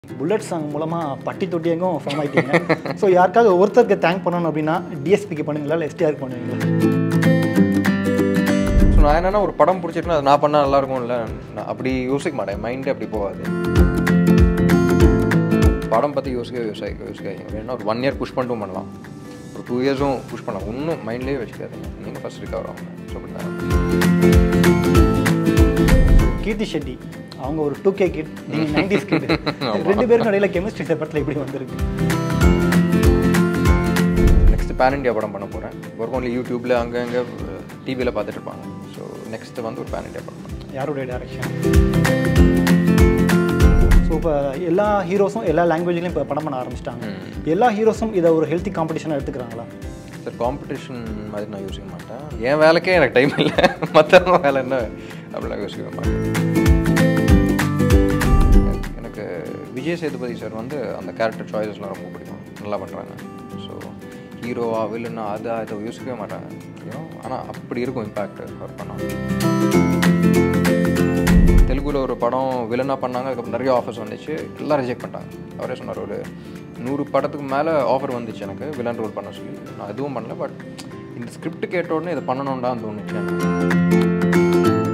Bullet song மூலமாக பட்டி தொட்டியங்கும் form ஆகிட்டீங்க so யாருக்காவது ஒருத்தருக்கு தேங்க் பண்ணணும் அப்படின்னா டிஎஸ்பிக்கு பண்ணுவீங்களா இல்லை எஸ்டிஆருக்கு பண்ணுவீங்களா ஸோ நான் என்னன்னா ஒரு படம் பிடிச்சிருக்குன்னா அது நான் பண்ணால் நல்லா இருக்கும்ல நான் அப்படி யோசிக்க மாட்டேன் மைண்டே அப்படி போகாது படம் பற்றி யோசிக்க யோசிக்க யோசிக்காதீங்க வேணா ஒரு ஒன் இயர் புஷ் பண்ணிட்டும் பண்ணலாம் ஒரு டூ இயர்ஸும் புஷ் பண்ணலாம் இன்னும் மைண்ட்லேயே வச்சுக்காதீங்க நீங்கள் ஃபஸ்ட் ரிகவர் ஆகும் ஸோ அப்படி தான் கீர்த்தி ஷெட்டி அவங்க ஒரு டூ கே கிட் நீங்கள் நைன்டிஸ் கிட் ரெண்டு பேருக்கும் இடையில கெமிஸ்ட்ரி படத்தில் எப்படி வந்திருக்கு நெக்ஸ்ட் பேன் இண்டியா படம் பண்ண போகிறேன் ஒர்க் ஒன்லி யூடியூப்பில் அங்கே அங்கே டிவியில் பார்த்துட்டு இருப்பாங்க ஸோ நெக்ஸ்ட் வந்து ஒரு பேன் இண்டியா படம் பண்ணேன் யாருடைய டேரக்ஷன் ஸோ இப்போ எல்லா ஹீரோஸும் எல்லா லாங்குவேஜ்லையும் இப்போ படம் பண்ண ஆரம்பிச்சிட்டாங்க எல்லா ஹீரோஸும் இதை ஒரு ஹெல்த்தி காம்படிஷனாக எடுத்துக்கிறாங்களா சார் காம்படிஷன் மாதிரி நான் யோசிக்க மாட்டேன் என் வேலைக்கே எனக்கு டைம் இல்லை மற்றவங்க வேலை என்ன அப்படிலாம் யோசிக்க மாட்டேன் எனக்கு- எனக்கு விஜய் சேதுபதி சார் வந்து அந்த கேரக்டர் சாய்ஸஸ்லாம் ரொம்ப பிடிக்கும் நல்லா பண்ணுறாங்க ஸோ ஹீரோவா வில்லனா அது அதை யோசிக்கவே மாட்டாங்க யூனோ ஆனால் அப்படி இருக்கும் இம்பேக்ட் அவர் பண்ணாங்க தெலுங்குல ஒரு படம் வில்லனாக பண்ணாங்க அதுக்கப்புறம் நிறைய ஆஃபர்ஸ் வந்துச்சு எல்லாம் ரிஜெக்ட் பண்ணிட்டாங்க அவரே சொன்னார் ஒரு நூறு படத்துக்கு மேலே ஆஃபர் வந்துச்சு எனக்கு வில்லன் ரோல் பண்ண சொல்லி நான் எதுவும் பண்ணல பட் இந்த ஸ்கிரிப்ட் கேட்ட உடனே இதை பண்ணணும்டான்னு தோணுச்சு எனக்கு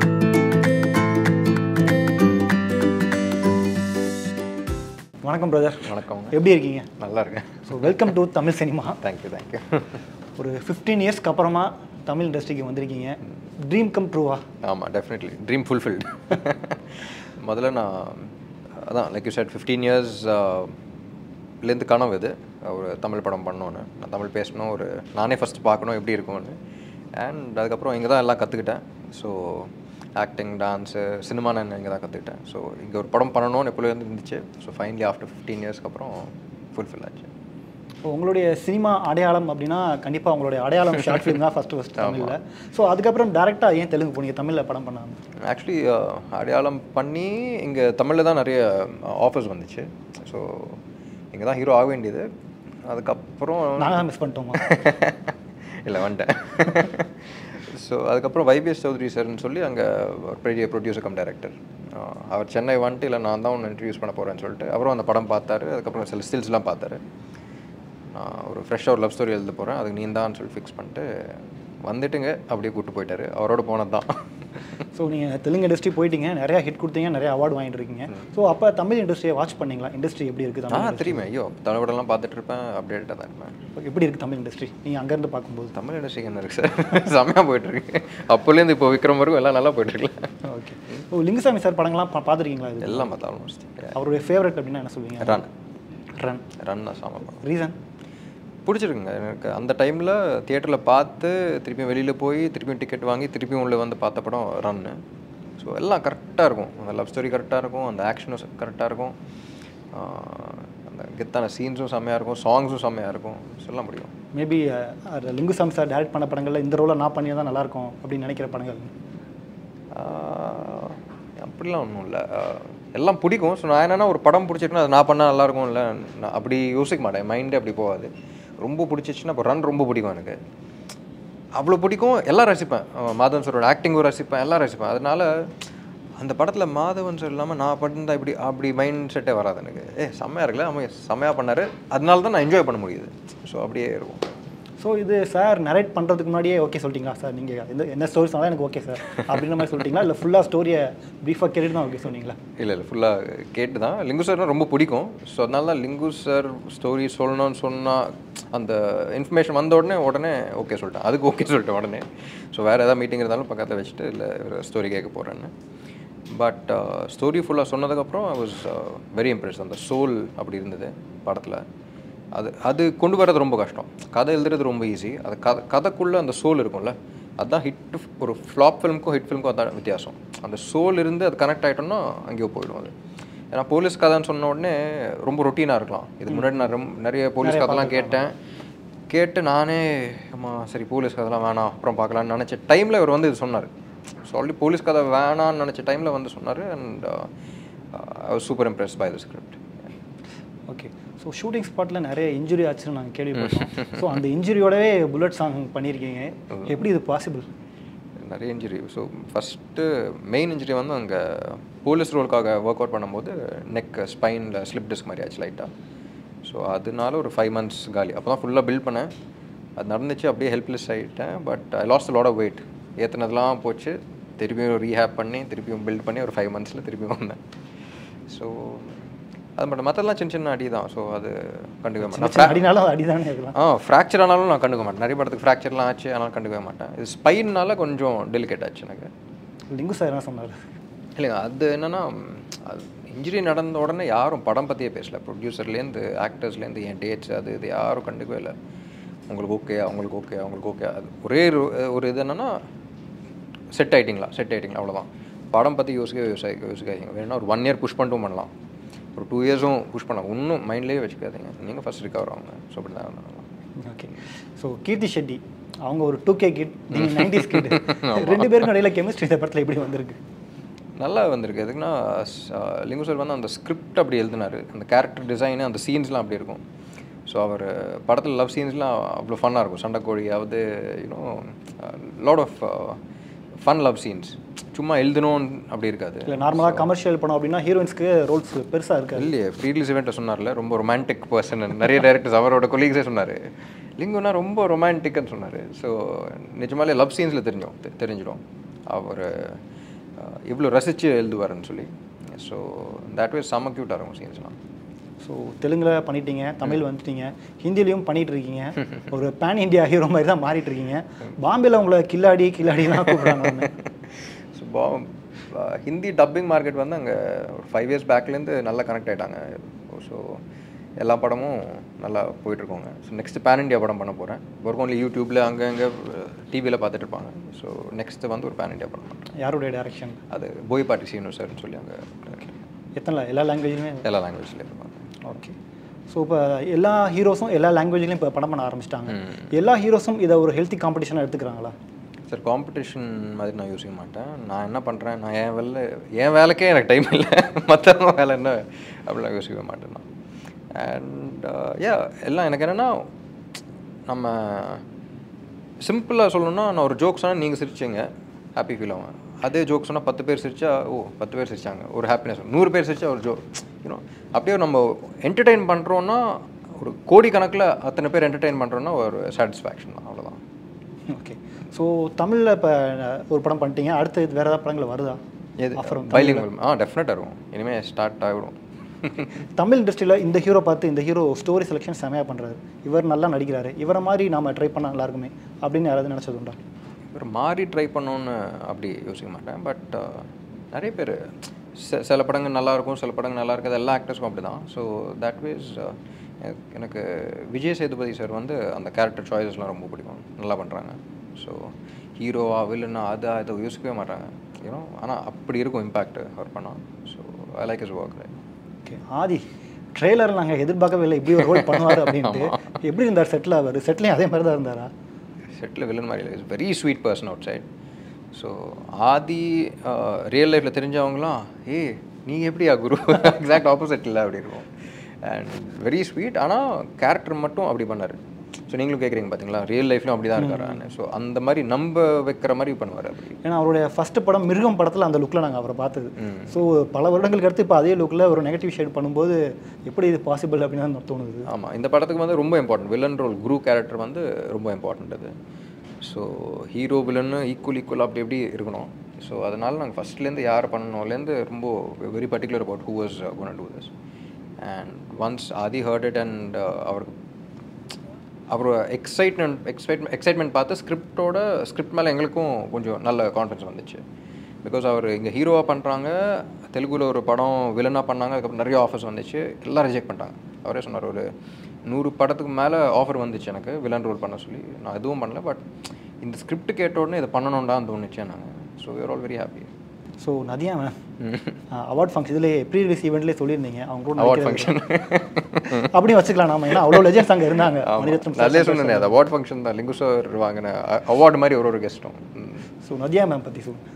வணக்கம் பிரதர் வணக்கம் எப்படி இருக்கீங்க நல்லா இருக்கேன் so welcome to Tamil cinema thank you thank you ஒரு ஃபிஃப்டீன் இயர்ஸ்க்கு அப்புறமா தமிழ் இண்டஸ்ட்ரிக்கு வந்திருக்கீங்க ட்ரீம் கம் ட்ரூவா ஆமாம் டெஃபினெட்லி ட்ரீம் ஃபுல்ஃபில்டு முதல்ல நான் அதான் லைக் யூ செட் ஃபிஃப்டீன் இயர்ஸ்லேருந்து கனவு இது ஒரு தமிழ் படம் பண்ணணுன்னு நான் தமிழ் பேசணும் ஒரு நானே ஃபஸ்ட் பார்க்கணும் எப்படி இருக்கும்னு அண்ட் அதுக்கப்புறம் இங்கே தான் எல்லாம் கற்றுக்கிட்டேன் ஸோ ஆக்டிங் டான்ஸு சினிமா நான் இங்கே தான் கற்றுக்கிட்டேன் ஸோ இங்கே ஒரு படம் பண்ணணும்னு எப்போலேருந்து இருந்துச்சு ஸோ ஃபைனலி ஆஃப்டர் ஃபிஃப்டீன் இயர்ஸ்க்கு அப்புறம் ஃபுல்ஃபில் ஆச்சு ஸோ உங்களுடைய சினிமா அடையாளம் அப்படின்னா கண்டிப்பாக உங்களுடைய அடையாளம் ஷார்ட் ஃபிலிம் தான் ஃபஸ்ட்டு ஃபஸ்ட் தமிழில் ஸோ அதுக்கப்புறம் டேரெக்டாக ஏன் தெலுங்கு போனீங்க தமிழில் படம் பண்ணாமல் ஆக்சுவலி அடையாளம் பண்ணி இங்கே தமிழில் தான் நிறைய ஆஃபர்ஸ் வந்துச்சு ஸோ இங்கே தான் ஹீரோ ஆக வேண்டியது அதுக்கப்புறம் நாங்கள் தான் மிஸ் பண்ணிட்டோமா இல்லை வந்துட்டேன் ஸோ அதுக்கப்புறம் வைபிஎஸ் சௌத்ரி சார்னு சொல்லி அங்கே ஒரு பெரிய ப்ரொடியூசர் கம் டைரக்டர் அவர் சென்னை வந்துட்டு இல்லை நான் தான் ஒன்று இன்ட்ரடியூஸ் பண்ண போகிறேன்னு சொல்லிட்டு அப்புறம் அந்த படம் பார்த்தாரு அதுக்கப்புறம் சில ஸ்டில்ஸ்லாம் பார்த்தாரு நான் ஒரு ஃப்ரெஷ்ஷாக ஒரு லவ் ஸ்டோரி எழுத போகிறேன் அதுக்கு நீ தான் சொல்லி ஃபிக்ஸ் பண்ணிட்டு வந்துட்டுங்க அப்படியே கூப்பிட்டு போயிட்டாரு அவரோட போனது தான் ஸோ நீங்கள் தெலுங்கு இண்டஸ்ட்ரி போயிட்டீங்க நிறையா ஹிட் கொடுத்தீங்க நிறைய அவார்டு வாங்கிட்டு இருக்கீங்க ஸோ அப்போ தமிழ் இண்டஸ்ட்ரியை வாட்ச் பண்ணீங்களா இண்டஸ்ட்ரி எப்படி இருக்குது ஆ தமிழ் தெரியுமே ஐயோ தமிழ் படம்லாம் பார்த்துட்டு இருப்பேன் அப்டேட்டாக தான் இருப்பேன் இப்போ எப்படி இருக்குது தமிழ் இண்டஸ்ட்ரி நீங்கள் அங்கேருந்து பார்க்கும்போது தமிழ் இண்டஸ்ட்ரிக்கு என்ன இருக்குது சார் செம்மையாக போயிட்டுருக்கு அப்போலேருந்து இப்போ விக்ரம் வரைக்கும் எல்லாம் நல்லா போயிட்டுருக்குல்ல ஓகே ஓ லிங்குசாமி சார் படங்கள்லாம் பா பார்த்துருக்கீங்களா இது எல்லாம் பார்த்தா ஆல்மோஸ்ட் அவருடைய ஃபேவரட் அப்படின்னா என்ன சொல்லுவீங்க ரன் ரன் ரன் தான் சாம படம் ரீசன் பிடிச்சிருக்குங்க எனக்கு அந்த டைமில் தியேட்டரில் பார்த்து திருப்பியும் வெளியில் போய் திருப்பியும் டிக்கெட் வாங்கி திருப்பியும் உள்ளே வந்து பார்த்த படம் ரன்னு ஸோ எல்லாம் கரெக்டாக இருக்கும் அந்த லவ் ஸ்டோரி கரெக்டாக இருக்கும் அந்த ஆக்ஷனும் கரெக்டாக இருக்கும் ஆஹ் அந்த கெத்தான சீன்ஸும் செம்மையாக இருக்கும் சாங்ஸும் செம்மையாக இருக்கும் சொல்ல முடியும் மேபி லிங்குசாமி சார் டைரக்ட் பண்ண படங்களில் இந்த ரோலை நான் பண்ணி தான் நல்லாயிருக்கும் அப்படின்னு நினைக்கிற படங்கள் ஆஹ் அப்படிலாம் ஒன்றும் இல்லை எல்லாம் பிடிக்கும் ஸோ நான் என்னென்னா ஒரு படம் பிடிச்சிருக்குன்னா அது நான் பண்ணால் நல்லா இருக்கும்ல நான் அப்படி யோசிக்க மாட்டேன் மைண்டே அப்படி போகாது ரொம்ப பிடிச்சிச்சுன்னா இப்போ ரன் ரொம்ப பிடிக்கும் எனக்கு அவ்வளோ பிடிக்கும் எல்லாம் ரசிப்பேன் அஹ் மாதவன் சாரோட ஆக்டிங்கும் ரசிப்பேன் எல்லாம் ரசிப்பேன் அதனால அந்த படத்தில் மாதவன் சார் இல்லாமல் நான் பண்ணிருந்தா இப்படி அப்படி மைண்ட் செட்டே வராது எனக்கு ஏ செம்மையாக இருக்குல்ல ஆமாம் செம்மையாக பண்ணார் அதனால தான் நான் என்ஜாய் பண்ண முடியுது ஸோ அப்படியே இருக்கும் ஸோ இது சார் நரேட் பண்ணுறதுக்கு முன்னாடியே ஓகே சொல்லிட்டீங்களா சார் நீங்கள் இந்த என்ன ஸ்டோரி சொன்னாலும் எனக்கு ஓகே சார் அப்படின்ற மாதிரி சொல்லிட்டீங்களா இல்லை ஃபுல்லாக ஸ்டோரியை ப்ரீஃபாக கேட்டுட்டு தான் ஓகே சொன்னீங்களா இல்லை இல்லை ஃபுல்லாக கேட்டு தான் லிங்கு சார்னா ரொம்ப பிடிக்கும் ஸோ அதனால தான் லிங்கு சார் ஸ்டோரி சொல்லணும்னு சொன்னால் அந்த இன்ஃபர்மேஷன் வந்த உடனே உடனே ஓகே சொல்லிட்டேன் அதுக்கு ஓகே சொல்லிட்டேன் உடனே ஸோ வேறு ஏதாவது மீட்டிங் இருந்தாலும் பக்கத்தில் வச்சுட்டு இல்லை ஒரு ஸ்டோரி கேட்க போகிறேன்னு பட் ஸ்டோரி ஃபுல்லாக சொன்னதுக்கப்புறம் ஐ வாஸ் வெரி இம்ப்ரெஸ் அந்த சோல் அப்படி இருந்தது படத்தில் அது அது கொண்டு வரது ரொம்ப கஷ்டம் கதை எழுதுறது ரொம்ப ஈஸி அது கதை கதைக்குள்ளே அந்த சோல் இருக்கும்ல அதுதான் ஹிட் ஒரு ஃப்ளாப் ஃபிலிமுக்கும் ஹிட் ஃபிலிமுக்கும் அதான் வித்தியாசம் அந்த சோல் இருந்து அது கனெக்ட் ஆகிட்டோம்னா அங்கேயோ போயிடும் அது ஏன்னா போலீஸ் கதைன்னு சொன்ன உடனே ரொம்ப ரொட்டீனாக இருக்கலாம் இதுக்கு முன்னாடி நான் ரொம்ப நிறைய போலீஸ் கதைலாம் கேட்டேன் கேட்டு நானே அம்மா சரி போலீஸ் கதைலாம் வேணாம் அப்புறம் பார்க்கலாம்னு நினச்ச டைமில் இவர் வந்து இது சொன்னார் ஸோ ஆல்ரெடி போலீஸ் கதை வேணாம்னு நினச்ச டைமில் வந்து சொன்னார் and I was super impress by the script okay so shooting ஸ்பாட்டில் நிறைய இன்ஜுரி ஆச்சுன்னு நாங்கள் கேள்விப்பட்டோம் ஸோ அந்த இன்ஜுரியோடவே புல்லட் சாங் பண்ணியிருக்கீங்க எப்படி இது பாசிபிள் நிறைய injury so first main injury வந்து அங்கே போலீஸ் ரோலுக்காக ஒர்க் அவுட் பண்ணும்போது நெக் ஸ்பைனில் ஸ்லிப் டிஸ்க் மாதிரி ஆச்சு லைட்டாக ஸோ அதனால ஒரு ஃபைவ் மந்த்ஸ் காலி அப்போ தான் ஃபுல்லாக பில்ட் பண்ணேன் அது நடந்துச்சு அப்படியே ஹெல்ப்லெஸ் ஆகிட்டேன் but I lost lot of weight ஏற்றுனதெல்லாம் போச்சு திருப்பியும் ரீஹேப் பண்ணி திருப்பியும் பில்ட் பண்ணி ஒரு ஃபைவ் மந்த்ஸில் திருப்பியும் வந்தேன் ஸோ அது மட்டும் மற்றெல்லாம் சின்ன சின்ன அடி தான் ஸோ அது கண்டுக்க மாட்டேன் சின்ன அடினாலும் அடிதானே இருக்கலாம் ஆ ஃப்ராக்சர் ஆனாலும் நான் கண்டுக்க மாட்டேன் நிறைய படத்துக்கு ஃப்ராக்சர்லாம் ஆச்சு ஆனால் கண்டுக்கவே மாட்டேன் இது ஸ்பைன்னால கொஞ்சம் டெலிகேட் ஆச்சு எனக்கு லிங்கு சார் என்ன சொன்னார் இல்லைங்க அது என்னன்னா அது இன்ஜுரி நடந்த உடனே யாரும் படம் பற்றியே பேசல ப்ரொடியூசர்லேருந்து ஆக்டர்ஸ்லேருந்து என் டேட்ஸ் அது இது யாரும் கண்டுக்கவே இல்லை உங்களுக்கு ஓகே அவங்களுக்கு ஓகே அவங்களுக்கு ஓகே அது ஒரே ஒரு ஒரு இது என்னன்னா செட் ஆயிட்டிங்களா செட் ஆயிட்டிங்களா அவ்வளோதான் படம் பற்றி யோசிக்க யோசிக்க யோசிக்காதீங்க வேணும்னா ஒரு ஒன் இயர் புஷ் பண்ணிட்டும் பண்ணலாம் ஒரு டூ இயர்ஸும் புஷ் பண்ணலாம் இன்னும் மைண்ட்லேயே வச்சுக்காதீங்க நீங்கள் ஃபஸ்ட் ரிகவர் ஆகுங்க ஸோ அப்படி தான் பண்ணலாம் ஓகே ஸோ கீர்த்தி ஷெட்டி அவங்க ஒரு டூ கே கிட் நீங்கள் நைன்டிஸ் கிட் ரெண்டு பேருக்கும் இடையில கெமிஸ்ட்ரி இந்த படத்தில் எப்படி வந்திருக்கு நல்லா வந்திருக்கு எதுக்குன்னா ஸ்- ஆஹ் லிங்கு சார் வந்து அந்த ஸ்கிரிப்ட் அப்படி எழுதினாரு அந்த கேரக்டர் டிசைனு அந்த சீன்ஸ்லாம் அப்படி இருக்கும் ஸோ அவர் படத்தில் லவ் சீன்ஸ்லாம் அவ்வளோ ஃபன்னாக இருக்கும் சண்டைக்கோழியாவது you know lot of fun love scenes சும்மா எழுதணும் அப்படி இருக்காது இல்லை நார்மலாக கமர்ஷியல் படம் அப்படின்னா ஹீரோயின்ஸ்க்கு ரோல்ஸ் பெருசாக இருக்காது இல்லையே ப்ரீலிஸ் இவெண்ட்டில் சொன்னார்ல ரொம்ப ரொமான்டிக் பர்சன் நிறைய டேரக்டர்ஸ் அவரோட கொலீக்ஸே சொன்னார் லிங்குனா ரொம்ப ரொமான்டிக்னு சொன்னார் ஸோ நிஜமாலே லவ் சீன்ஸில் தெரிஞ்சோம் தெ- தெரிஞ்சிடும் அவர் இவ்வளோ ரசித்து எழுதுவாருன்னு சொல்லி ஸோ தேட் வேஸ் செம்ம க்யூட்டாக இருக்கும் சீன்ஸ்லாம் ஸோ தெலுங்குல பண்ணிட்டீங்க தமிழ் வந்துட்டீங்க ஹிந்திலையும் பண்ணிட்டு இருக்கீங்க ஒரு பேன் இந்தியா ஹீரோ மாதிரி தான் மாறிட்டு இருக்கீங்க பாம்பேல உங்களை கில்லாடி கில்லாடிலாம் கூப்பிடுறாங்க ஸோ பா அஹ் ஹிந்தி டப்பிங் மார்க்கெட் வந்து அங்கே ஒரு ஃபைவ் இயர்ஸ் பேக்லேருந்து நல்லா கனெக்ட் ஆகிட்டாங்க ஸோ எல்லா படமும் நல்லா போயிட்டுருக்கோங்க ஸோ நெக்ஸ்ட் பேன் இண்டியா படம் பண்ண போகிறேன் ஒர்க் ஒன்லி யூடியூப்பில் அங்கே அங்கே டிவியில் பார்த்துட்டு இருப்பாங்க ஸோ நெக்ஸ்ட்டு வந்து ஒரு பேன் இண்டியா படம் பண்ணுறேன் யாருடைய டைரக்ஷன் அது போய் பாட்டி சீனு சார்னு சொல்லி அங்கே எத்தனை எல்லா லாங்குவேஜுமே எல்லா லாங்குவேஜ்லேயும் இருப்பாங்க ஓகே ஸோ இப்போ எல்லா ஹீரோஸும் எல்லா லாங்குவேஜ்லையும் இப்போ படம் பண்ண ஆரம்பிச்சிட்டாங்க எல்லா ஹீரோஸும் இதை ஒரு ஹெல்த்தி காம்படிஷனாக எடுத்துக்கிறாங்களா சார் காம்படிஷன் மாதிரி நான் யோசிக்க மாட்டேன் நான் என்ன பண்ணுறேன் நான் என் வேலை என் வேலைக்கே எனக்கு டைம் இல்லை மற்றவங்க வேலை என்ன அப்படிலாம் யோசிக்க மாட்டேன் நான் அண்ட் யா எல்லாம் எனக்கு என்னென்னா நம்ம சிம்பிளாக சொல்லணும்னா நான் ஒரு ஜோக் சொன்னால் நீங்கள் சிரிச்சிங்க ஹாப்பி ஃபீல் ஆகும் அதே ஜோக் சொன்னால் பத்து பேர் சிரிச்சா ஓ பத்து பேர் சிரிச்சாங்க ஒரு ஹாப்பினஸ் நூறு பேர் சிரிச்சா ஒரு ஜோக் யூனோ அப்படியே நம்ம என்டர்டெயின் பண்ணுறோன்னா ஒரு கோடி கணக்கில் அத்தனை பேர் என்டர்டெயின் பண்ணுறோன்னா ஒரு சாட்டிஸ்ஃபேக்ஷன் தான் அவ்வளோதான் ஓகே ஸோ தமிழில் இப்போ ஒரு படம் பண்ணிட்டீங்க அடுத்து இது வேறு ஏதாவது படங்கள் வருதா எது Offer பைலிங்குவல் ஆ டெஃபினட்டாக இருக்கும் இனிமேல் ஸ்டார்ட் ஆகிடும் தமிழ் இண்டஸ்ட்ரியில் இந்த ஹீரோ பார்த்து இந்த ஹீரோ ஸ்டோரி செலெக்ஷன் செமையாக பண்ணுறாரு இவர் நல்லா நடிக்கிறாரு இவரை மாதிரி நாம ட்ரை பண்ண நல்லா இருக்குமே அப்படின்னு யாராவது நினச்சது உண்டா ஒரு மாறி ட்ரை பண்ணணுன்னு அப்படி யோசிக்க மாட்டேன் பட் நிறைய பேர் சில படங்கள் நல்லா இருக்கும் சில படங்கள் நல்லா இருக்காது எல்லா ஆக்டர்ஸ்க்கும் அப்படி தான் ஸோ தட் வேஸ் எனக்கு விஜய் சேதுபதி சார் வந்து அந்த கேரக்டர் சாய்ஸஸ்லாம் ரொம்ப பிடிக்கும் நல்லா பண்ணுறாங்க ஸோ ஹீரோவா வில்லனா அது அதை யோசிக்கவே மாட்டாங்க ஏன்னா ஆனால் அப்படி இருக்கும் இம்பேக்ட் அவர் பண்ணால் so I like is work okay Aadhi trailer நாங்கள் எதிர்பார்க்கவே இல்லை இப்படி ஒரு ரோல் பண்ணுவார் அப்படின்ட்டு எப்படி இருந்தார் செட்டில் அவர் செட்லையும் அதே மாதிரி தான் இருந்தாரா செட்டில் வில்லன் மாதிரி is very sweet person outside so Aadhi real லைஃப்பில் தெரிஞ்சவங்களாம் ஏய் நீ எப்படியா குரு எக்ஸாக்ட் ஆப்போசிட் இல்லை அப்படி இருக்கும் அண்ட் வெரி ஸ்வீட் ஆனால் கேரக்டர் மட்டும் அப்படி பண்ணார் ஸோ நீங்களும் கேட்குறீங்க பார்த்தீங்களா ரியல் லைஃப்லையும் அப்படி தான் இருக்காரு ஸோ அந்த மாதிரி நம்ப வைக்கிற மாதிரி பண்ணுவார் அப்படி ஏன்னா அவருடைய ஃபர்ஸ்ட் படம் மிருகம் படத்தில் அந்த லுக்கில் நாங்கள் அவரை பார்த்தது ஸோ பல வருடங்களுக்கு அடுத்து இப்போ அதே லுக்கில் ஒரு நெகட்டிவ் ஷேட் பண்ணும்போது எப்படி இது பாசிபிள் அப்படின்னு தான் தோணுது ஆமாம் இந்த படத்துக்கு வந்து ரொம்ப important villain role Guru character வந்து ரொம்ப இம்பார்ட்டன்ட் அது ஸோ ஹீரோ வில்லன்னு ஈக்குவல் ஈக்குவல் அப்படி எப்படி இருக்கணும் ஸோ அதனால் நாங்கள் ஃபஸ்ட்லேருந்து யார் பண்ணணும்லேருந்து ரொம்ப very particular about who was gonna do this and once Aadhi heard it and அவருக்கு அப்புறம் எக்ஸைட்மெண்ட் எக்ஸைட்மெண்ட் எக்ஸைட்மெண்ட் பார்த்து ஸ்கிரிப்டோட ஸ்கிரிப்ட் மேலே எங்களுக்கும் கொஞ்சம் நல்ல கான்ஃபிடன்ஸ் வந்துச்சு பிகாஸ் அவர் இங்கே ஹீரோவாக பண்ணுறாங்க தெலுங்குல ஒரு படம் வில்லனாக பண்ணாங்க அதுக்கப்புறம் நிறைய ஆஃபர்ஸ் வந்துச்சு எல்லாம் ரிஜெக்ட் பண்ணிட்டாங்க அவரே சொன்னார் ஒரு நூறு படத்துக்கு மேலே ஆஃபர் வந்துச்சு எனக்கு வில்லன் ரோல் பண்ண சொல்லி நான் எதுவும் பண்ணல பட் இந்த ஸ்கிரிப்ட் கேட்ட உடனே இதை பண்ணணும்டான்னு தோணுச்சு நாங்கள் so we're all very happy so Nadhiya ma'am award function இதில் ப்ரீ ரிலீஸ் ஈவெண்ட்லேயே சொல்லியிருந்தீங்க அவங்க கூட அவார்ட் நடிக்கிறது. ஃபங்க்ஷன் அப்படியும் வச்சுக்கலாம் நாம ஏன்னா அவ்வளோ லெஜெண்ட்ஸ் அங்கே இருந்தாங்க மணிரத்னம் நல்லே சொன்னேன் அது அவார்ட் ஃபங்க்ஷன் தான் லிங்கு சார் வாங்கின அவார்டு மாதிரி ஒரு ஒரு கெஸ்ட்டும் ஸோ நதியா மேம் பற்றி சொல்லுங்க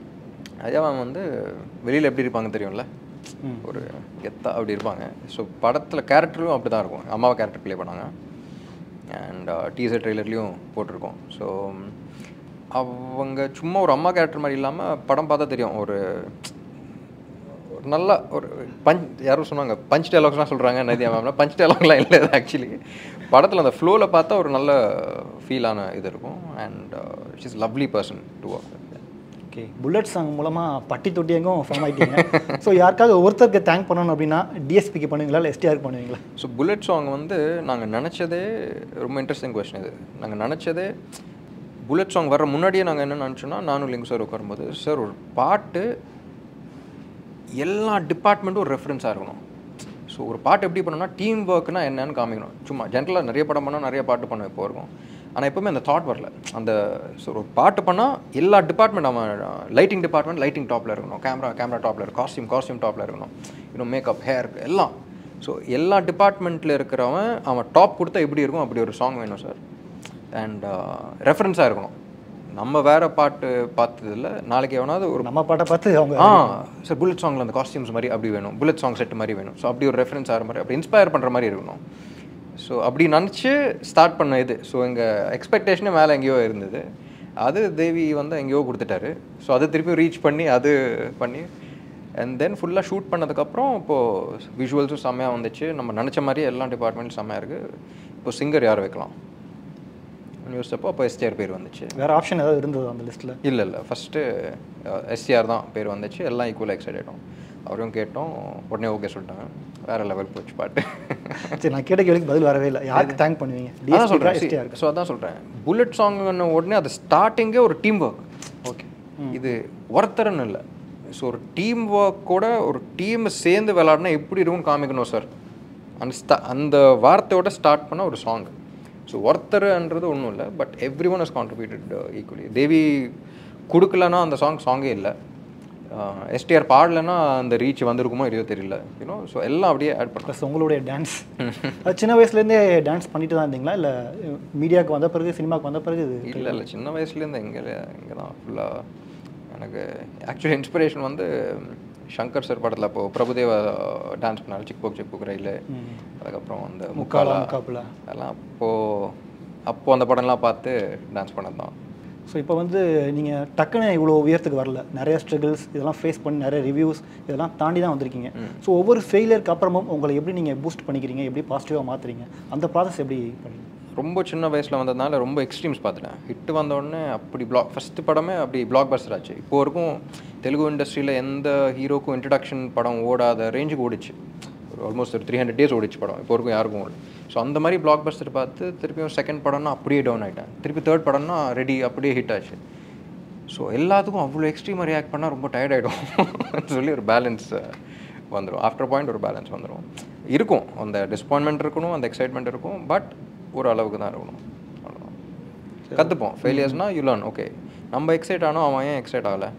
அஜா மேம் வந்து வெளியில் எப்படி இருப்பாங்க தெரியும்ல ஒரு கெத்தா அப்படி இருப்பாங்க ஸோ படத்தில் கேரக்டரும் அப்படி தான் இருக்கும் அம்மாவை கேரக்டர் ப்ளே பண்ணாங்க அண்ட் டீசர் ட்ரெய்லர்லேயும் போட்டிருக்கோம் ஸோ அவங்க சும்மா ஒரு அம்மா கேரக்டர் மாதிரி இல்லாமல் படம் பார்த்தா தெரியும் ஒரு ஒரு நல்ல ஒரு பஞ்ச் யாரும் சொன்னாங்க பஞ்ச் டைலாக்ஸ்லாம் சொல்கிறாங்க நதியா மேம்னா பஞ்ச் டைலாக்லாம் இல்லை ஆக்சுவலி படத்தில் அந்த ஃப்ளோவில் பார்த்தா ஒரு நல்ல ஃபீலான இது இருக்கும் and is lovely person to work okay bullet song மூலமாக பட்டி தொட்டி எங்கும் ஃபார்ம் ஆகிட்டீங்க ஸோ யாருக்காவது ஒருத்தருக்கு தேங்க் பண்ணணும் அப்படின்னா டிஎஸ்பிக்கு பண்ணுவீங்களா இல்லை எஸ்டிஆருக்கு பண்ணுவீங்களா ஸோ புல்லட் சாங் வந்து நாங்கள் நினச்சதே ரொம்ப இன்ட்ரெஸ்டிங் கொஸ்டின் இது நாங்கள் நினச்சதே புல்லட் சாங் வர முன்னாடியே நாங்கள் என்ன நினச்சோன்னா நானும் லிங்க் சார் உட்காரும்போது சார் ஒரு பாட்டு எல்லா டிபார்ட்மெண்ட்டும் ஒரு ரெஃபரன்ஸாக இருக்கணும் ஸோ ஒரு பாட்டு எப்படி பண்ணணும்னா டீம் ஒர்க்னா என்னன்னு காமிக்கணும் சும்மா ஜென்ரலாக நிறைய படம் பண்ணால் நிறைய பாட்டு பண்ண இப்போ இருக்கும் ஆனால் எப்பவுமே அந்த தாட் வரல அந்த ஸோ ஒரு பாட்டு பண்ணால் எல்லா டிபார்ட்மெண்ட் அவன் லைட்டிங் டிபார்ட்மெண்ட் லைட்டிங் டாப்பில் இருக்கணும் கேமரா கேமரா டாப்பில் இருக்கணும் காஸ்டியூம் காஸ்டியூம் டாப்பில் இருக்கணும் இன்னும் மேக்கப் ஹேர் எல்லாம் ஸோ எல்லா டிபார்ட்மெண்ட்டில் இருக்கிறவன் அவன் டாப் கொடுத்தா எப்படி இருக்கும் அப்படி ஒரு சாங் வேணும் சார் அண்ட் ரெஃபரன்ஸாக இருக்கணும் நம்ம வேற பாட்டு பார்த்ததில்ல நாளைக்கு எவனாவது ஒரு நம்ம பாட்டை பார்த்து அவங்க ஆ சார் புல்லட் சாங்கில் அந்த காஸ்டியூம்ஸ் மாதிரி அப்படி வேணும் புல்லட் சாங் செட் மாதிரி வேணும் ஸோ அப்படி ஒரு ரெஃபரன்ஸ் ஆகிற மாதிரி அப்படி இன்ஸ்பயர் பண்ணுற மாதிரி இருக்கணும் ஸோ அப்படி நினச்சி ஸ்டார்ட் பண்ண இது ஸோ எங்கள் எக்ஸ்பெக்டேஷனே மேலே எங்கேயோ இருந்தது அது தேவி வந்து எங்கேயோ கொடுத்துட்டாரு ஸோ அது திருப்பி ரீச் பண்ணி அது பண்ணி அண்ட் தென் ஃபுல்லாக ஷூட் பண்ணதுக்கப்புறம் இப்போது விஷுவல்ஸும் செம்மையாக வந்துச்சு நம்ம நினச்ச மாதிரி எல்லா டிபார்ட்மெண்ட்டும் செம்மையாக இருக்குது இப்போ சிங்கர் யார் வைக்கலாம் யோசிச்சப்போ அப்போ எஸ்டிஆர் பேர் வந்துச்சு வேறு ஆப்ஷன் ஏதாவது இருந்தது அந்த லிஸ்ட்டில் இல்லை இல்லை ஃபஸ்ட்டு எஸ்சிஆர் தான் பேர் வந்துச்சு எல்லாம் ஈக்குவலாக எக்ஸைட் ஆகிட்டோம் அவரையும் கேட்டோம் உடனே ஓகே சொல்லிட்டாங்க வேறு லெவல் போச்சு பாட்டு சரி நான் கேட்ட கேள்விக்கு பதில் வரவே இல்லை யாருக்கு தேங்க் பண்ணுவீங்க அதான் டிஎஸ்பி சொல்கிறேன் எஸ்டிஆருக்கு ஸோ அதான் சொல்கிறேன் புல்லட் சாங்னு உடனே அது ஸ்டார்டிங்கே ஒரு டீம் ஒர்க் ஓகே இது ஒருத்தரன்னு இல்லை ஸோ ஒரு டீம் ஒர்க்கோட ஒரு டீம் சேர்ந்து விளாட்னா எப்படி இருக்கும்னு காமிக்கணும் சார் அந்த ஸ்டா அந்த வார்த்தையோட ஸ்டார்ட் பண்ண ஒரு சாங் ஸோ ஒருத்தர்ன்றது ஒன்றும் இல்லை but every one has contributed equally Devi கொடுக்கலன்னா அந்த சாங் சாங்கே இல்லை எஸ்டிஆர் பாடலைன்னா அந்த ரீச் வந்திருக்குமோ இல்லையோ தெரியல யூனோ ஸோ எல்லாம் அப்படியே ஆட் பண்ணலாம் ப்ளஸ் உங்களுடைய டான்ஸ் அது சின்ன வயசுலேருந்தே டான்ஸ் பண்ணிட்டு தான் இருந்தீங்களா இல்லை மீடியாவுக்கு வந்த பிறகு சினிமாவுக்கு வந்த பிறகு இது இல்லை இல்லை சின்ன வயசுலேருந்து எங்கே இங்கே தான் ஃபுல்லாக எனக்கு ஆக்சுவலி இன்ஸ்பிரேஷன் வந்து சங்கர் சார் படத்தில் அப்போது பிரபுதேவா டான்ஸ் பண்ணாரு சிக் போக் சிக் போக் ரயில் அதுக்கப்புறம் அந்த முக்காலா முக்காலா முக்காப்புல அதெல்லாம் அப்போது அப்போது அந்த படம்லாம் பார்த்து டான்ஸ் பண்ணது தான் ஸோ இப்போ வந்து நீங்கள் டக்குன்னு இவ்வளோ உயரத்துக்கு வரல நிறைய ஸ்ட்ரகிள்ஸ் இதெல்லாம் ஃபேஸ் பண்ணி நிறைய ரிவ்யூஸ் இதெல்லாம் தாண்டி தான் வந்திருக்கீங்க ஸோ ஒவ்வொரு ஃபெயிலியருக்கு அப்புறமும் உங்களை எப்படி நீங்கள் பூஸ்ட் பண்ணிக்கிறீங்க எப்படி பாசிட்டிவாக மாற்றுறீங்க அந்த ப்ராசஸ் எப்படி பண்ணுறீங்க ரொம்ப சின்ன வயசில் வந்ததுனால ரொம்ப எக்ஸ்ட்ரீம்ஸ் பார்த்துட்டேன் ஹிட் வந்த உடனே அப்படி பிளாக் ஃபஸ்ட்டு படமே அப்படி பிளாக் பஸ்டர் ஆச்சு இப்போ வரைக்கும் தெலுங்கு இண்டஸ்ட்ரியில் எந்த ஹீரோக்கும் இன்ட்ரடக்ஷன் படம் ஓடாத ரேஞ்சுக்கு ஓடிச்சு ஒரு ஆல்மோஸ்ட் ஒரு த்ரீ ஹண்ட்ரட் டேஸ் ஓடிச்சு படம் இப்போ வரைக்கும் யாருக்கும் ஓடல ஸோ அந்த மாதிரி பிளாக் பஸ்டர் பார்த்து திருப்பியும் செகண்ட் படம்னா அப்படியே டவுன் ஆகிட்டேன் திருப்பி தேர்ட் படம்னா ரெடி அப்படியே ஹிட் ஆச்சு ஸோ எல்லாத்துக்கும் அவ்வளோ எக்ஸ்ட்ரீமாக ரியாக்ட் பண்ணால் ரொம்ப டயர்ட் ஆகிடும் சொல்லி ஒரு பேலன்ஸ் வந்துடும் ஆஃப்டர் பாயிண்ட் ஒரு பேலன்ஸ் வந்துடும் இருக்கும் அந்த டிசப்பாயின்மெண்ட் இருக்கணும் அந்த எக்ஸைட்மெண்ட் இருக்கும் பட் ஒரு அளவுக்கு தான் இருக்கணும் அவ்வளோதான் கற்றுப்போம் ஃபெயிலியர்ஸ்னால் யூ லேர்ன் ஓகே நம்ம எக்ஸைட் ஆனோம் அவன் ஏன் எக்ஸைட் ஆகலை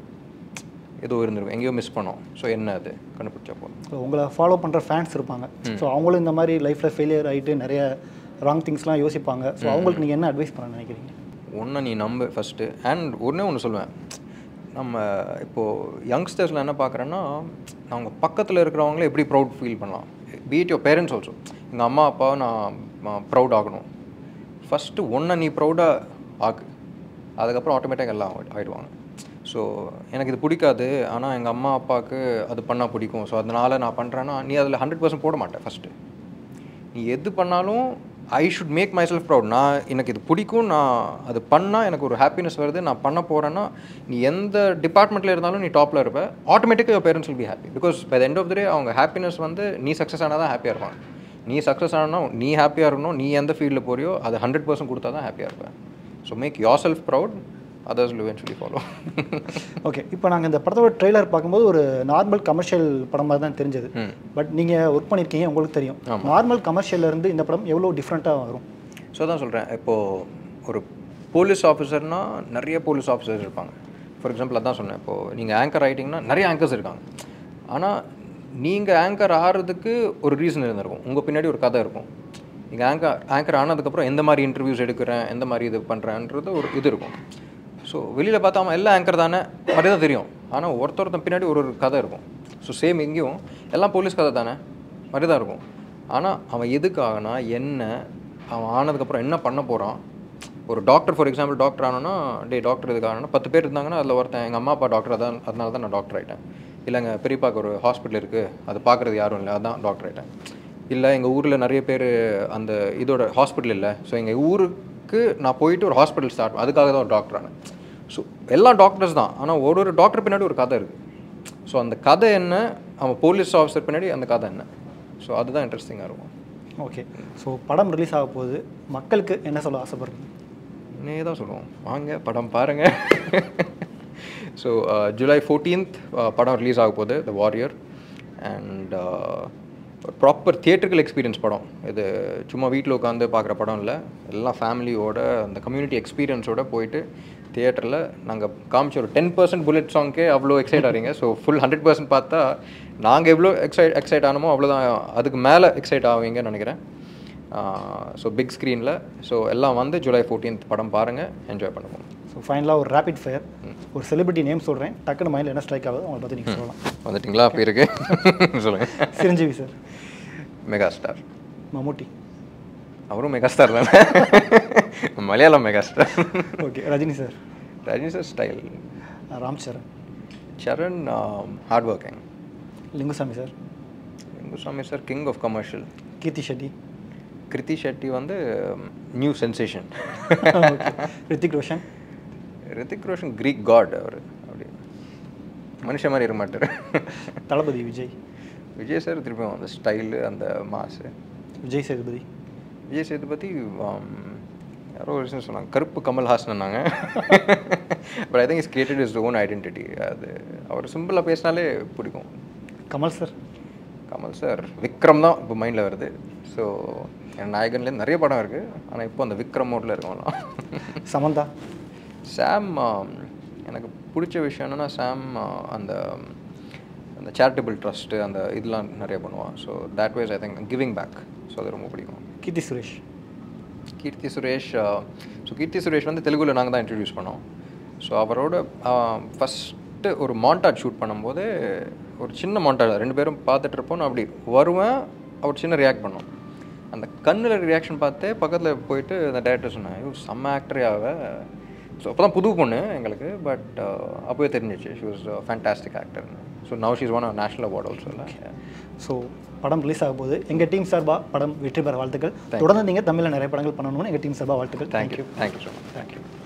ஏதோ இருந்திருக்கும் எங்கேயோ மிஸ் பண்ணோம் ஸோ என்ன அது கண்டுபிடிச்சப்போ ஸோ உங்களை ஃபாலோ பண்ணுற ஃபேன்ஸ் இருப்பாங்க ஸோ அவங்களும் இந்த மாதிரி லைஃப்பில் ஃபெயிலியர் ஆகிட்டு நிறைய ராங் திங்ஸ்லாம் யோசிப்பாங்க ஸோ அவங்களுக்கு நீங்கள் என்ன அட்வைஸ் பண்ண நினைக்கிறீங்க ஒன்று நீ நம்பு ஃபஸ்ட்டு அண்ட் ஒன்றே ஒன்று சொல்லுவேன் நம்ம இப்போது யங்ஸ்டர்ஸில் என்ன பார்க்குறேன்னா அவங்க பக்கத்தில் இருக்கிறவங்கள எப்படி ப்ரௌட் ஃபீல் பண்ணலாம் பீட் யோர் பேரண்ட்ஸ் ஆல்சோ எங்கள் அம்மா அப்பாவை நான் ப்ரௌட் ஆகணும் ஃபஸ்ட்டு ஒன்றை நீ ப்ரௌடாக ஆக்கு அதுக்கப்புறம் ஆட்டோமேட்டிக்காக எல்லாம் ஆகிடுவாங்க ஸோ எனக்கு இது பிடிக்காது ஆனால் எங்கள் அம்மா அப்பாவுக்கு அது பண்ணால் பிடிக்கும் ஸோ அதனால் நான் பண்ணுறேன்னா நீ அதில் ஹண்ட்ரட் பர்சன்ட் போட மாட்டேன் ஃபஸ்ட்டு நீ எது பண்ணாலும் I should make myself proud நான் எனக்கு இது பிடிக்கும் நான் அது பண்ணால் எனக்கு ஒரு ஹாப்பினஸ் வருது நான் பண்ண போகிறேன்னா நீ எந்த டிபார்ட்மெண்ட்டில் இருந்தாலும் நீ டாப்பில் இருப்ப ஆட்டோமேட்டிக்காக your parents will be happy because by the end of the day அவங்க ஹாப்பினஸ் வந்து நீ சக்ஸஸ் ஆனால் தான் ஹாப்பியாக இருப்பாங்க நீ சக்ஸஸ் ஆனால் நீ ஹாப்பியாக இருக்கணும் நீ எந்த ஃபீல்டில் போறியோ அது ஹண்ட்ரட் பர்சன்ட் கொடுத்தா தான் ஹாப்பியாக இருப்பேன் so make yourself proud others will eventually follow okay இப்போ நாங்கள் இந்த படத்தோட ட்ரெய்லர் பார்க்கும்போது ஒரு நார்மல் கமர்ஷியல் படம் மாதிரி தான் தெரிஞ்சது பட் நீங்கள் ஒர்க் பண்ணியிருக்கீங்க உங்களுக்கு தெரியும் நார்மல் கமர்ஷியல்ல இருந்து இந்த படம் எவ்வளோ டிஃப்ரெண்ட்டாக வரும் ஸோ தான் சொல்கிறேன் இப்போது ஒரு போலீஸ் ஆஃபீஸர்னால் நிறைய போலீஸ் ஆஃபீஸர்ஸ் இருப்பாங்க ஃபார் எக்ஸாம்பிள் அதான் சொன்னேன் இப்போது நீங்கள் ஆங்கர் ஆகிட்டிங்கன்னா நிறைய ஆங்கர்ஸ் இருக்காங்க ஆனால் நீங்கள் ஆங்கர் ஆகிறதுக்கு ஒரு ரீசன் இருந்திருக்கும் உங்கள் பின்னாடி ஒரு கதை இருக்கும் நீங்கள் ஆங்கர் ஆங்கர் ஆனதுக்கப்புறம் எந்த மாதிரி இன்டர்வியூஸ் எடுக்கிறேன் எந்த மாதிரி இது பண்ணுறேன்றது ஒரு இது இருக்கும் ஸோ வெளியில் பார்த்தா அவன் எல்லாம் ஆங்கர் தானே மாதிரி தான் தெரியும் ஆனால் ஒருத்தொருத்தன் பின்னாடி ஒரு ஒரு கதை இருக்கும் ஸோ சேம் எங்கேயும் எல்லாம் போலீஸ் கதை தானே மாதிரி தான் இருக்கும் ஆனால் அவன் எதுக்காகனா என்ன அவன் ஆனதுக்கப்புறம் என்ன பண்ண போகிறான் ஒரு டாக்டர் ஃபார் எக்ஸாம்பிள் டாக்டர் ஆனோன்னா டே டாக்டர் இதுக்கு ஆனோன்னா பத்து பேர் இருந்தாங்கன்னா அதில் ஒருத்தன் எங்கள் அம்மா அப்பா டாக்டர் அதான் அதனால தான் நான் டாக்டர் ஆகிட்டேன் இல்லைங்க பெரியப்பாக்கு ஒரு ஹாஸ்பிட்டல் இருக்குது அது பார்க்குறது யாரும் இல்லை அதான் டாக்டர் ஆகிட்டேன் இல்லை எங்கள் ஊரில் நிறைய பேர் அந்த இதோட ஹாஸ்பிட்டல் இல்லை ஸோ எங்கள் ஊருக்கு நான் போயிட்டு ஒரு ஹாஸ்பிட்டல் ஸ்டார்ட் அதுக்காக தான் ஒரு டாக்டர் ஆனேன் ஸோ எல்லா டாக்டர்ஸ் தான் ஆனால் ஒரு ஒரு டாக்டர் பின்னாடி ஒரு கதை இருக்குது ஸோ அந்த கதை என்ன அவன் போலீஸ் ஆஃபீஸர் பின்னாடி அந்த கதை என்ன ஸோ அதுதான் இன்ட்ரெஸ்டிங்காக இருக்கும் ஓகே ஸோ படம் ரிலீஸ் ஆக போகுது மக்களுக்கு என்ன சொல்ல ஆசைப்படுறீங்க நீ தான் சொல்லுவோம் வாங்க படம் பாருங்கள் ஸோ ஜூலை ஃபோர்டீன்த் படம் ரிலீஸ் ஆக போகுது த வாரியர் அண்ட் ப்ராப்பர் தியேட்டர்கள் எக்ஸ்பீரியன்ஸ் படம் இது சும்மா வீட்டில் உட்காந்து பார்க்குற படம் இல்லை எல்லாம் ஃபேமிலியோட அந்த கம்யூனிட்டி எக்ஸ்பீரியன்ஸோட போயிட்டு தியேட்டரில் நாங்கள் காமிச்ச ஒரு டென் பர்சன்ட் புல்லட் சாங்க்கே அவ்வளோ எக்ஸைட் ஆகிறீங்க ஸோ ஃபுல் ஹண்ட்ரட் பர்சன்ட் பார்த்தா நாங்கள் எவ்வளோ எக்ஸைட் எக்ஸைட் ஆனமோ அவ்வளோதான் அதுக்கு மேலே எக்ஸைட் ஆவீங்கன்னு நினைக்கிறேன் ஸோ பிக் ஸ்க்ரீனில் ஸோ எல்லாம் வந்து ஜூலை ஃபோர்டீன்த் படம் பாருங்கள் என்ஜாய் பண்ணுவோம் ஸோ ஃபைனலாக ஒரு ரேபிட் ஃபயர் ஒரு செலிபிரிட்டி நேம் சொல்கிறேன் டக்குனு மைண்டில் என்ன ஸ்ட்ரைக் ஆகுது அவங்களை பற்றி நீங்கள் சொல்லலாம் வந்துட்டிங்களா பேருக்கு சொல்லுங்கள் Chiranjeevi sir mega star Mammootty அவரும் மெகா ஸ்டார் தானே Malayalam mega star okay Rajini sir Rajini sir style Ram Charan Charan hard working Lingusamy sir Lingusamy sir king of commercial Keerthi Shetty Krithi Shetty வந்து new sensation okay Hrithik Roshan Hrithik Roshan Greek god அவர் அப்படி மனுஷன் மாதிரி இருக்க மாட்டார் தளபதி விஜய் விஜய் சார் திருப்பியும் அந்த ஸ்டைலு அந்த மாசு விஜய் சேதுபதி விஜய் சேதுபதி ஆம், யாரோ ஒரு விஷயம் சொன்னாங்க கருப்பு கமல்ஹாசன்னாங்க but I think is created is own identity அது அவர் சிம்பிளாக பேசினாலே பிடிக்கும் கமல் சார் கமல் சார் விக்ரம் தான் இப்போ மைண்டில் வருது ஸோ என் நாயகன்லேருந்து நிறைய படம் இருக்குது ஆனால் இப்போ அந்த விக்ரம் மோட்டில் இருக்கோம்லாம் சமந்தா சாம் ஆம், எனக்கு பிடிச்ச விஷயம் என்னென்னா சாம் ஆ, அந்த அந்த சேரிட்டபிள் ட்ரஸ்ட்டு அந்த இதெல்லாம் நிறைய பண்ணுவான் so that wise I think giving back so அது ரொம்ப பிடிக்கும் கீர்த்தி சுரேஷ் கீர்த்தி சுரேஷ் ஸோ கீர்த்தி சுரேஷ் வந்து தெலுங்குல நாங்கள் தான் இன்ட்ரடியூஸ் பண்ணோம் ஸோ அவரோட ஃபஸ்ட்டு ஒரு மாண்டாட் ஷூட் பண்ணும்போது ஒரு சின்ன மாண்டாட் ரெண்டு பேரும் பார்த்துட்டு இருப்போம் நான் அப்படி வருவேன் அவர் சின்ன ரியாக்ட் பண்ணோம் அந்த கண்ணில் ரியாக்ஷன் பார்த்து பக்கத்தில் போயிட்டு அந்த டேரக்டர் சொன்னேன் ஐயோ செம்ம ஆக்டரே ஆவ ஸோ அப்போ தான் புது பொண்ணு எங்களுக்கு பட் அப்போவே தெரிஞ்சிச்சு ஷி வாஸ் ஃபேண்டாஸ்டிக் ஆக்டர்னு so now she's won national award also இல்லை ஸோ படம் ரிலீஸ் ஆக போகுது எங்கள் டீம் சார்பாக படம் வெற்றி பெற வாழ்த்துக்கள் தொடர்ந்து நீங்கள் தமிழில் நிறைய படங்கள் பண்ணணும்னு எங்கள் டீம் சார்பாக வாழ்த்துக்கள் thank you thank you so much thank you